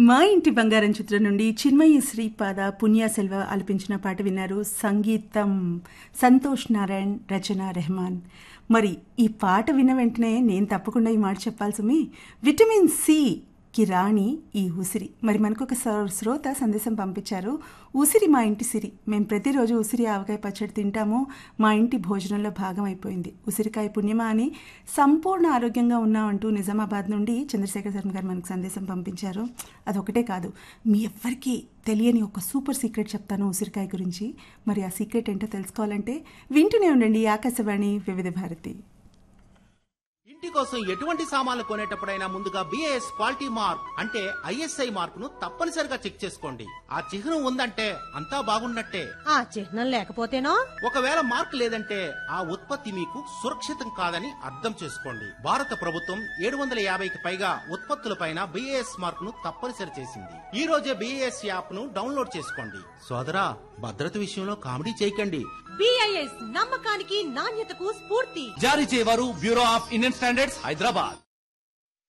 మా ఇంటి బంగారం చిత్రం నుండి చిన్మయి శ్రీపాద పుణ్యసెల్వ ఆలపించిన పాట విన్నారు సంగీతం సంతోష్ నారాయణ్ రచన రెహమాన్ మరి ఈ పాట విన్న వెంటనే నేను తప్పకుండా ఈ మాట చెప్పాల్సి విటమిన్ సి కి రాణి ఈ ఉసిరి మరి మనకు ఒక శ్రో- శ్రోత సందేశం పంపించారు ఉసిరి మా ఇంటి సిరి మేము ప్రతిరోజు ఉసిరి ఆవకాయ పచ్చడి తింటాము మా ఇంటి భోజనంలో భాగం అయిపోయింది ఉసిరికాయ పుణ్యమా అని సంపూర్ణ ఆరోగ్యంగా ఉన్నామంటూ నిజామాబాద్ నుండి చంద్రశేఖర్ శర్మ గారు మనకు సందేశం పంపించారు అదొకటే కాదు మీ ఎవ్వరికీ తెలియని ఒక సూపర్ సీక్రెట్ చెప్తాను ఉసిరికాయ గురించి మరి ఆ సీక్రెట్ ఏంటో తెలుసుకోవాలంటే వింటూనే ఉండండి ఆకాశవాణి వివిధ భారతి ఇంటి కోసం ఎటువంటి సామాన్లు కొనేటప్పుడైనా ముందుగా బిఏఎస్ క్వాలిటీ మార్క్ అంటే ఐఎస్ఐ మార్క్ ను తప్పనిసరిగా చెక్ చేసుకోండి ఆ చిహ్నం ఉందంటే అంతా బాగున్నట్టే ఆ చిహ్నం లేకపోతేనో ఒకవేళ మార్క్ లేదంటే ఆ ఉత్పత్తి మీకు సురక్షితం కాదని అర్థం చేసుకోండి భారత ప్రభుత్వం ఏడు వందల యాభైకి పైగా ఉత్పత్తులపైన బిఏఎస్ మార్క్ ను తప్పనిసరి చేసింది ఈ రోజే బిఏఎస్ యాప్ ను డౌన్లోడ్ చేసుకోండి సోదరా భద్రత విషయంలో కామెడీ చేయకండి బిఐఎస్ నమ్మకానికి నాణ్యతకు స్ఫూర్తి జారీ చేయవారు bureau of Indian standards Hyderabad